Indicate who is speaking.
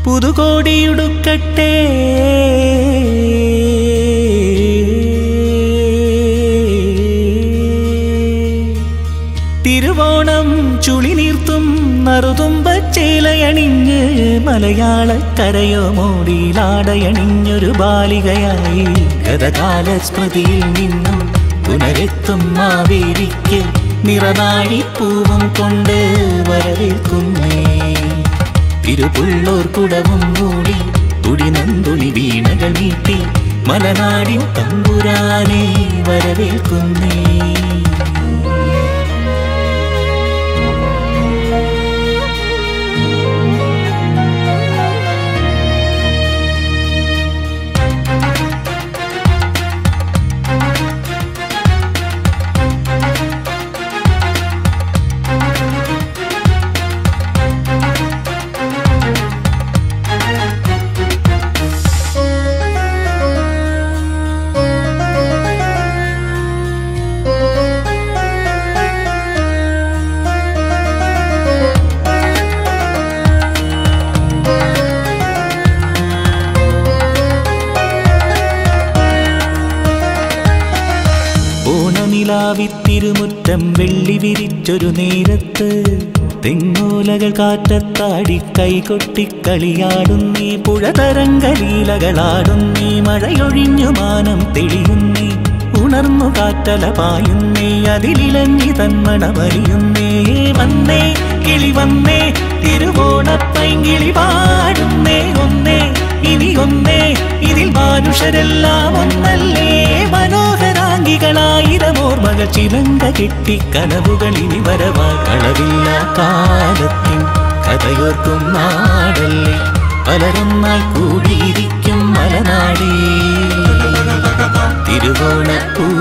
Speaker 1: പുതുകോടിയുടുക്കട്ടെ തിരുവോണം ചുളിനീർത്തും നറുതുമ്പച്ചേലയണിഞ്ഞ് മലയാളക്കരയോ മോടിയിലാടയണിഞ്ഞൊരു ബാലികയായി ഗതകാല സ്മൃതിയിൽ നിന്നും പുനരെത്തും മാവേലിക്ക് നിറനാഴിപ്പൂവും കൊണ്ട് വരവേൽക്കുന്നേ തിരുപുള്ളോർ കുടവും മൂടി തുടിനന്തുണി വീണകൾ നീട്ടി മലനാടിൻ തമ്പുരാനെ വരവേൽക്കുന്നേ ഓണനിലാവിത്തിരുമുറ്റം വെള്ളി വിരിച്ചൊരു നേരത്ത് തെങ്ങോലകൾ കാറ്റത്താടി കൈകൊട്ടിക്കളിയാടുന്നീ പുഴതരംഗലീലകളാടുന്നീ മഴയൊഴിഞ്ഞു മാനം തെളിയുന്നീ ഉണർന്നു കാറ്റല പായുന്നേ അതിലിലഞ്ഞി തന്മണ വലിയുന്നേ വന്നേ കിളി വന്നേ തിരുവോണപ്പൈങ്കിളി പാടുന്നേ ഒന്നേ ഇനി ഒന്നേ ഇതിൽ മനുഷ്യരെല്ലാം ഒന്നല്ലേ മനോഹരാംഗികളായിരം ഓർമ്മകൾ ചിലങ്ക കെട്ടി കനവുകൾ ഇനി വരവാ കളവില്ല കാലത്തിൻ കഥയോർക്കും നാടല്ലേ പലരൊന്നായി കൂടിയിരിക്കും മലനാടേ തിരുവോണപ്പൂ